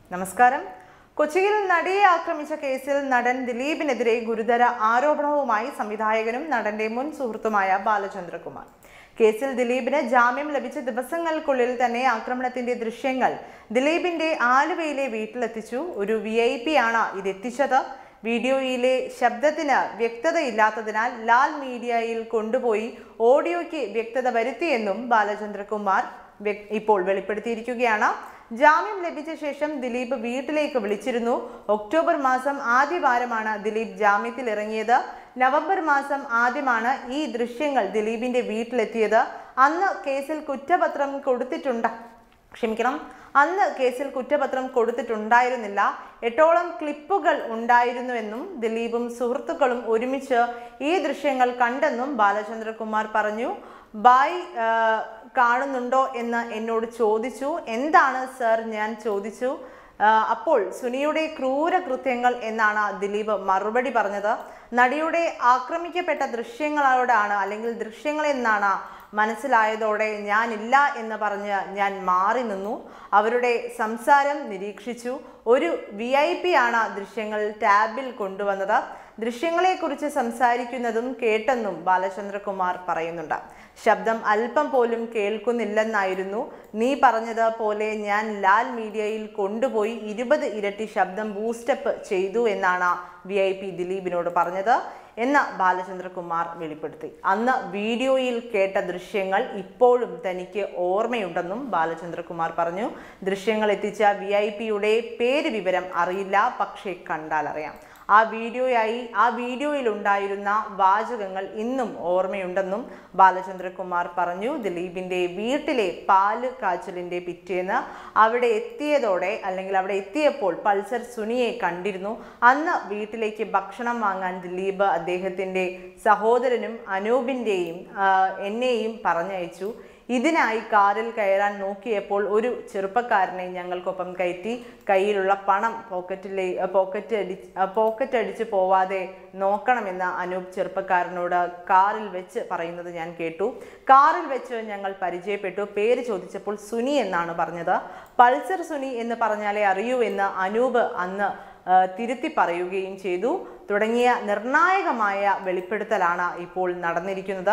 നമസ്കാരം കൊച്ചിയിൽ നടിയെ ആക്രമിച്ച കേസിൽ നടൻ ദിലീപിനെതിരെ ഗുരുതര ആരോപണവുമായി സംവിധായകനും നടന്റെ മുൻ സുഹൃത്തുമായ ബാലചന്ദ്രകുമാർ കേസിൽ ദിലീപിന് ജാമ്യം ലഭിച്ച ദിവസങ്ങൾക്കുള്ളിൽ തന്നെ ആക്രമണത്തിന്റെ ദൃശ്യങ്ങൾ ദിലീപിന്റെ ആലുവയിലെ വീട്ടിലെത്തിച്ചു ഒരു വി ഐ പി ആണ് ഇതെത്തിച്ചത് വീഡിയോയിലെ ശബ്ദത്തിന് വ്യക്തതയില്ലാത്തതിനാൽ ലാൽ മീഡിയയിൽ കൊണ്ടുപോയി ഓഡിയോയ്ക്ക് വ്യക്തത വരുത്തിയെന്നും ബാലചന്ദ്രകുമാർ വ്യക്- ഇപ്പോൾ വെളിപ്പെടുത്തിയിരിക്കുകയാണ് ജാമ്യം ലഭിച്ച ശേഷം ദിലീപ് വീട്ടിലേക്ക് വിളിച്ചിരുന്നു ഒക്ടോബർ മാസം ആദ്യവാരമാണ് ദിലീപ് ജാമ്യത്തിൽ ഇറങ്ങിയത് നവംബർ മാസം ആദ്യമാണ് ഈ ദൃശ്യങ്ങൾ ദിലീപിന്റെ വീട്ടിലെത്തിയത് അന്ന് കേസിൽ കുറ്റപത്രം കൊടുത്തിട്ടുണ്ട് ക്ഷമിക്കണം അന്ന് കേസിൽ കുറ്റപത്രം കൊടുത്തിട്ടുണ്ടായിരുന്നില്ല എട്ടോളം ക്ലിപ്പുകൾ ഉണ്ടായിരുന്നുവെന്നും ദിലീപും സുഹൃത്തുക്കളും ഒരുമിച്ച് ഈ ദൃശ്യങ്ങൾ കണ്ടെന്നും ബാലചന്ദ്രകുമാർ പറഞ്ഞു ബായ് ആ, കാണുന്നുണ്ടോ എന്ന് എന്നോട് ചോദിച്ചു എന്താണ് സർ ഞാൻ ചോദിച്ചു ആ, അപ്പോൾ സുനിയുടെ ക്രൂര കൃത്യങ്ങൾ എന്നാണ് ദിലീപ് മറുപടി പറഞ്ഞത് നടിയുടെ ആക്രമിക്കപ്പെട്ട ദൃശ്യങ്ങളോടാണ് അല്ലെങ്കിൽ ദൃശ്യങ്ങൾ എന്നാണ് മനസ്സിലായതോടെ ഞാനില്ല എന്ന് പറഞ്ഞ് ഞാൻ മാറി നിന്നു അവരുടെ സംസാരം നിരീക്ഷിച്ചു ഒരു വി ഐ പി ആണ് ദൃശ്യങ്ങൾ ടാബിൽ കൊണ്ടുവന്നത് ദൃശ്യങ്ങളെക്കുറിച്ച് സംസാരിക്കുന്നതും കേട്ടെന്നും ബാലചന്ദ്രകുമാർ പറയുന്നുണ്ട് ശബ്ദം അല്പം പോലും കേൾക്കുന്നില്ലെന്നായിരുന്നു നീ പറഞ്ഞത് പോലെ ഞാൻ ലാൽ മീഡിയയിൽ കൊണ്ടുപോയി ഇരുപത് ഇരട്ടി ശബ്ദം ബൂസ്റ്റപ്പ് ചെയ്തു എന്നാണ് വി ഐ പി ദിലീപിനോട് പറഞ്ഞത് എന്ന് ബാലചന്ദ്രകുമാർ വെളിപ്പെടുത്തി അന്ന് വീഡിയോയിൽ കേട്ട ദൃശ്യങ്ങൾ ഇപ്പോഴും തനിക്ക് ഓർമ്മയുണ്ടെന്നും ബാലചന്ദ്രകുമാർ പറഞ്ഞു ദൃശ്യങ്ങൾ എത്തിച്ച വി ഐ പിയുടെ പേര് വിവരം അറിയില്ല പക്ഷേ കണ്ടാൽ അറിയാം ആ വീഡിയോയായി ആ വീഡിയോയിൽ ഉണ്ടായിരുന്ന വാചകങ്ങൾ ഇന്നും ഓർമ്മയുണ്ടെന്നും ബാലചന്ദ്രകുമാർ പറഞ്ഞു ദിലീപിന്റെ വീട്ടിലെ പാല് കാച്ചലിന്റെ പിറ്റേന്ന് അവിടെ എത്തിയതോടെ അല്ലെങ്കിൽ അവിടെ എത്തിയപ്പോൾ പൾസർ സുനിയെ കണ്ടിരുന്നു അന്ന് വീട്ടിലേക്ക് ഭക്ഷണം വാങ്ങാൻ ദിലീപ് അദ്ദേഹത്തിന്റെ സഹോദരനും അനൂപിന്റെയും ആ, എന്നെയും പറഞ്ഞയച്ചു ഇതിനായി കാറിൽ കയറാൻ നോക്കിയപ്പോൾ ഒരു ചെറുപ്പക്കാരനെ ഞങ്ങൾക്കൊപ്പം കയറ്റി കയ്യിലുള്ള പണം പോക്കറ്റിലെ പോക്കറ്റ് അടി പോക്കറ്റ് അടിച്ച് പോവാതെ നോക്കണമെന്ന് അനൂപ് ചെറുപ്പക്കാരനോട് കാറിൽ വെച്ച് പറയുന്നത് ഞാൻ കേട്ടു കാറിൽ വെച്ച് ഞങ്ങൾ പരിചയപ്പെട്ടു പേര് ചോദിച്ചപ്പോൾ സുനി എന്നാണ് പറഞ്ഞത് പൾസർ സുനി എന്ന് പറഞ്ഞാലേ അറിയൂ എന്ന് അനൂപ് അന്ന് ആ, തിരുത്തി പറയുകയും ചെയ്തു തുടങ്ങിയ നിർണായകമായ വെളിപ്പെടുത്തലാണ് ഇപ്പോൾ നടന്നിരിക്കുന്നത്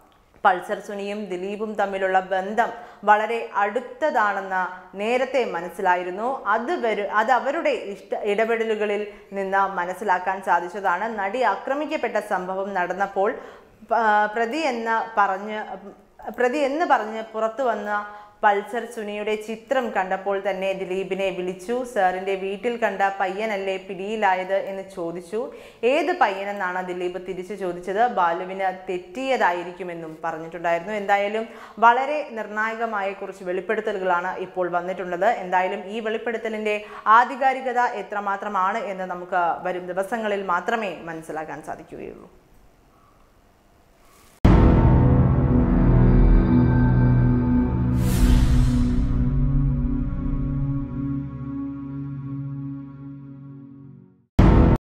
പൾസർ സുനിയും ദിലീപും തമ്മിലുള്ള ബന്ധം വളരെ അടുത്തതാണെന്ന് നേരത്തെ മനസ്സിലായിരുന്നു അത് വരു അത് അവരുടെ ഇഷ്ട ഇടപെടലുകളിൽ നിന്ന് മനസ്സിലാക്കാൻ സാധിച്ചതാണ് നടി ആക്രമിക്കപ്പെട്ട സംഭവം നടന്നപ്പോൾ പ- പ്രതി എന്ന് പറഞ്ഞ് പ്രതി എന്ന് പറഞ്ഞ് പുറത്തു വന്ന പൾസർ സുനിയുടെ ചിത്രം കണ്ടപ്പോൾ തന്നെ ദിലീപിനെ വിളിച്ചു സാറിന്റെ വീട്ടിൽ കണ്ട പയ്യനല്ലേ പിടിയിലായത് എന്ന് ചോദിച്ചു ഏത് പയ്യനെന്നാണ് ദിലീപ് തിരിച്ചു ചോദിച്ചത് ബാലുവിന് തെറ്റിയതായിരിക്കുമെന്നും പറഞ്ഞിട്ടുണ്ടായിരുന്നു എന്തായാലും വളരെ നിർണായകമായ കുറച്ച് വെളിപ്പെടുത്തലുകളാണ് ഇപ്പോൾ വന്നിട്ടുള്ളത് എന്തായാലും ഈ വെളിപ്പെടുത്തലിന്റെ ആധികാരികത എത്രമാത്രമാണ് എന്ന് നമുക്ക് വരും ദിവസങ്ങളിൽ മാത്രമേ മനസ്സിലാക്കാൻ സാധിക്കുകയുള്ളൂ